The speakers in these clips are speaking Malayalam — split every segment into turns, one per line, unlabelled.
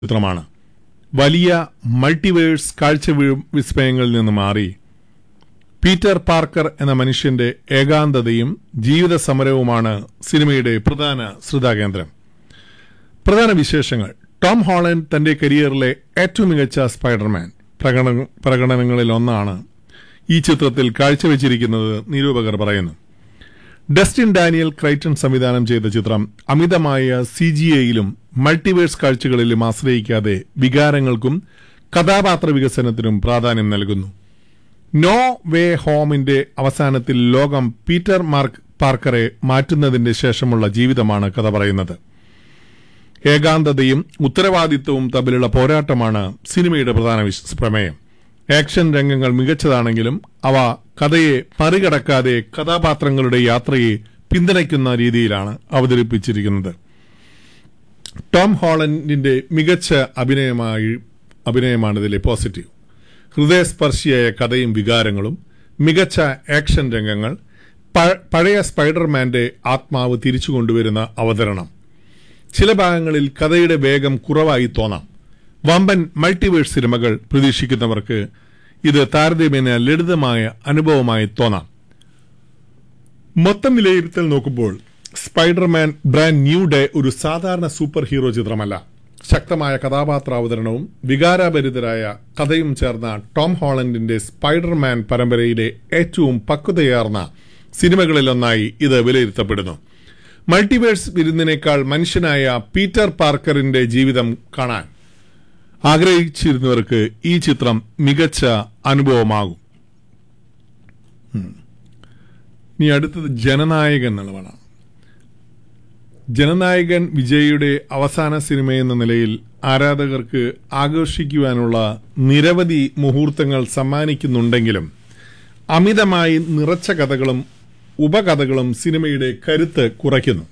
ചിത്രമാണ് വലിയ മൾട്ടിവേഴ്സ് കാഴ്ച വി- വിസ്മയങ്ങളിൽ നിന്ന് മാറി പീറ്റർ പാർക്കർ എന്ന മനുഷ്യന്റെ ഏകാന്തതയും ജീവിത സമരവുമാണ് സിനിമയുടെ പ്രധാന ശ്രദ്ധാകേന്ദ്രം പ്രധാന വിശേഷങ്ങൾ ടോം ഹോളണ്ട് തന്റെ കരിയറിലെ ഏറ്റവും മികച്ച സ്പൈഡർമാൻ പ്രകടന പ്രകടനങ്ങളിൽ ഒന്നാണ് ഈ ചിത്രത്തിൽ കാഴ്ചവെച്ചിരിക്കുന്നത് നിരൂപകർ പറയുന്നു ഡസ്റ്റിൻ ഡാനിയൽ ക്രൈറ്റൺ സംവിധാനം ചെയ്ത ചിത്രം അമിതമായ സി ജി എയിലും മൾട്ടിവേഴ്സ് കാഴ്ചകളിലും ആശ്രയിക്കാതെ വികാരങ്ങൾക്കും കഥാപാത്ര വികസനത്തിനും പ്രാധാന്യം നൽകുന്നു നോ വേ ഹോമിന്റെ അവസാനത്തിൽ ലോകം പീറ്റർ മാർക്ക് പാർക്കറെ മാറ്റുന്നതിന്റെ ശേഷമുള്ള ജീവിതമാണ് കഥ പറയുന്നത് ഏകാന്തതയും ഉത്തരവാദിത്വവും തമ്മിലുള്ള പോരാട്ടമാണ് സിനിമയുടെ പ്രധാന വിശ- പ്രമേയം ആക്ഷൻ രംഗങ്ങൾ മികച്ചതാണെങ്കിലും അവ കഥയെ മറികടക്കാതെ കഥാപാത്രങ്ങളുടെ യാത്രയെ പിന്തുണയ്ക്കുന്ന രീതിയിലാണ് അവതരിപ്പിച്ചിരിക്കുന്നത് ടോം ഹോളണ്ടിന്റെ മികച്ച അഭിനയമായി അഭിനയമാണ് ഇതിലെ പോസിറ്റീവ് ഹൃദയസ്പർശിയായ കഥയും വികാരങ്ങളും മികച്ച ആക്ഷൻ രംഗങ്ങൾ പ- പഴയ സ്പൈഡർമാന്റെ ആത്മാവ് തിരിച്ചു കൊണ്ടുവരുന്ന അവതരണം ചില ഭാഗങ്ങളിൽ കഥയുടെ വേഗം കുറവായി തോന്നാം വമ്പൻ മൾട്ടിവേഴ്സ് സിനിമകൾ പ്രതീക്ഷിക്കുന്നവർക്ക് ഇത് താരതമ്യേന ലളിതമായ അനുഭവമായി തോന്നാം മൊത്തം വിലയിരുത്തൽ നോക്കുമ്പോൾ സ്പൈഡർമാൻ ബ്രാൻഡ് ന്യൂ ഡേ ഒരു സാധാരണ സൂപ്പർ ഹീറോ ചിത്രമല്ല ശക്തമായ കഥാപാത്ര അവതരണവും വികാരഭരിതരായ കഥയും ചേർന്ന ടോം ഹോളണ്ടിന്റെ സ്പൈഡർമാൻ പരമ്പരയിലെ ഏറ്റവും പക്വതയാർന്ന സിനിമകളിലൊന്നായി ഇത് വിലയിരുത്തപ്പെടുന്നു മൾട്ടിവേഴ്സ് വിരുന്നിനേക്കാൾ മനുഷ്യനായ പീറ്റർ പാർക്കറിന്റെ ജീവിതം കാണാൻ ആഗ്രഹിച്ചിരുന്നവർക്ക് ഈ ചിത്രം മികച്ച അനുഭവമാകും ഉം. ഇനി അടുത്തത് ജനനായകൻ എന്നുള്ളതാണ് ജനനായകൻ വിജയുടെ അവസാന സിനിമ എന്ന നിലയിൽ ആരാധകർക്ക് ആകർഷിക്കുവാനുള്ള നിരവധി മുഹൂർത്തങ്ങൾ സമ്മാനിക്കുന്നുണ്ടെങ്കിലും അമിതമായി നിറച്ച കഥകളും ഉപകഥകളും സിനിമയുടെ കരുത്ത് കുറയ്ക്കുന്നു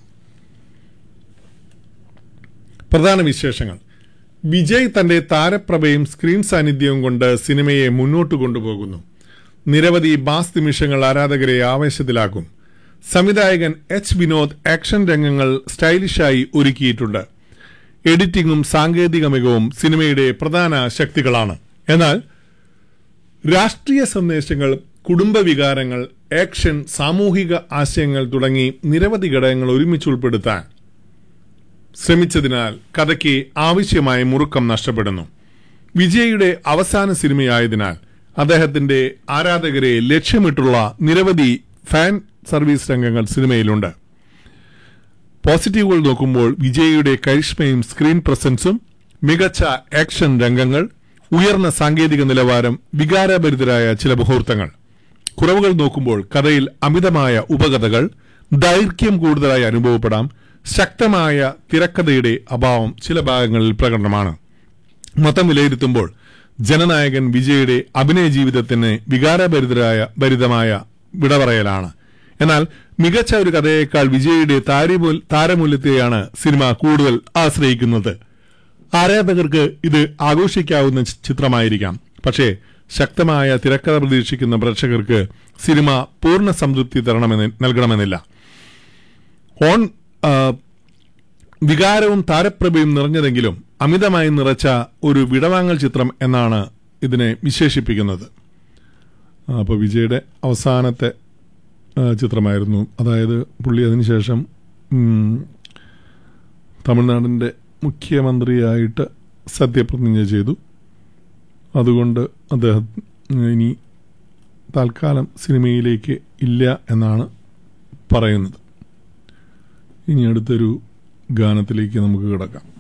പ്രധാന വിശേഷങ്ങൾ വിജയ് തന്റെ താരപ്രഭയും സ്ക്രീൻ സാന്നിധ്യവും കൊണ്ട് സിനിമയെ മുന്നോട്ട് കൊണ്ടുപോകുന്നു നിരവധി ബാസ് നിമിഷങ്ങൾ ആരാധകരെ ആവേശത്തിലാക്കും സംവിധായകൻ എച്ച് വിനോദ് ആക്ഷൻ രംഗങ്ങൾ സ്റ്റൈലിഷായി ഒരുക്കിയിട്ടുണ്ട് എഡിറ്റിംഗും സാങ്കേതിക മികവും സിനിമയുടെ പ്രധാന ശക്തികളാണ് എന്നാൽ രാഷ്ട്രീയ സന്ദേശങ്ങൾ കുടുംബവികാരങ്ങൾ ആക്ഷൻ സാമൂഹിക ആശയങ്ങൾ തുടങ്ങി നിരവധി ഘടകങ്ങൾ ഒരുമിച്ച് ഉൾപ്പെടുത്താൻ ശ്രമിച്ചതിനാൽ കഥയ്ക്ക് ആവശ്യമായ മുറുക്കം നഷ്ടപ്പെടുന്നു വിജയുടെ അവസാന സിനിമയായതിനാൽ അദ്ദേഹത്തിന്റെ ആരാധകരെ ലക്ഷ്യമിട്ടുള്ള നിരവധി ഫാൻ സർവീസ് രംഗങ്ങൾ സിനിമയിലുണ്ട് പോസിറ്റീവുകൾ നോക്കുമ്പോൾ വിജയുടെ കരിഷ്മയും സ്ക്രീൻ പ്രസൻസും മികച്ച ആക്ഷൻ രംഗങ്ങൾ ഉയർന്ന സാങ്കേതിക നിലവാരം വികാരഭരിതരായ ചില മുഹൂർത്തങ്ങൾ കുറവുകൾ നോക്കുമ്പോൾ കഥയിൽ അമിതമായ ഉപകഥകൾ ദൈർഘ്യം കൂടുതലായി അനുഭവപ്പെടാം ശക്തമായ തിരക്കഥയുടെ അഭാവം ചില ഭാഗങ്ങളിൽ പ്രകടനമാണ് മൊത്തം വിലയിരുത്തുമ്പോൾ ജനനായകൻ വിജയുടെ അഭിനയ ജീവിതത്തിന് വികാരഭരിതരായ ഭരിതമായ വിടപറയലാണ് എന്നാൽ മികച്ച ഒരു കഥയേക്കാൾ വിജയുടെ താരമൂൽ- താരമൂല്യത്തെയാണ് സിനിമ കൂടുതൽ ആശ്രയിക്കുന്നത് ആരാധകർക്ക് ഇത് ആഘോഷിക്കാവുന്ന ചി- ചിത്രമായിരിക്കാം പക്ഷേ ശക്തമായ തിരക്കഥ പ്രതീക്ഷിക്കുന്ന പ്രേക്ഷകർക്ക് സിനിമ പൂർണ്ണ സംതൃപ്തി തരണമെന്ന് നൽകണമെന്നില്ല ഓൺ ആ, വികാരവും താരപ്രഭയും നിറഞ്ഞതെങ്കിലും അമിതമായി നിറച്ച ഒരു വിടവാങ്ങൽ ചിത്രം എന്നാണ് ഇതിനെ വിശേഷിപ്പിക്കുന്നത് അപ്പോൾ വിജയുടെ അവസാനത്തെ ആ, ചിത്രമായിരുന്നു അതായത് പുള്ളി അതിനുശേഷം ഉം, തമിഴ്നാടിൻ്റെ മുഖ്യമന്ത്രിയായിട്ട് സത്യപ്രതിജ്ഞ ചെയ്തു അതുകൊണ്ട് അദ്ദേഹം ഇനി തൽക്കാലം സിനിമയിലേക്ക് ഇല്ല എന്നാണ് പറയുന്നത് ഇനി അടുത്തൊരു ഗാനത്തിലേക്ക് നമുക്ക് കിടക്കാം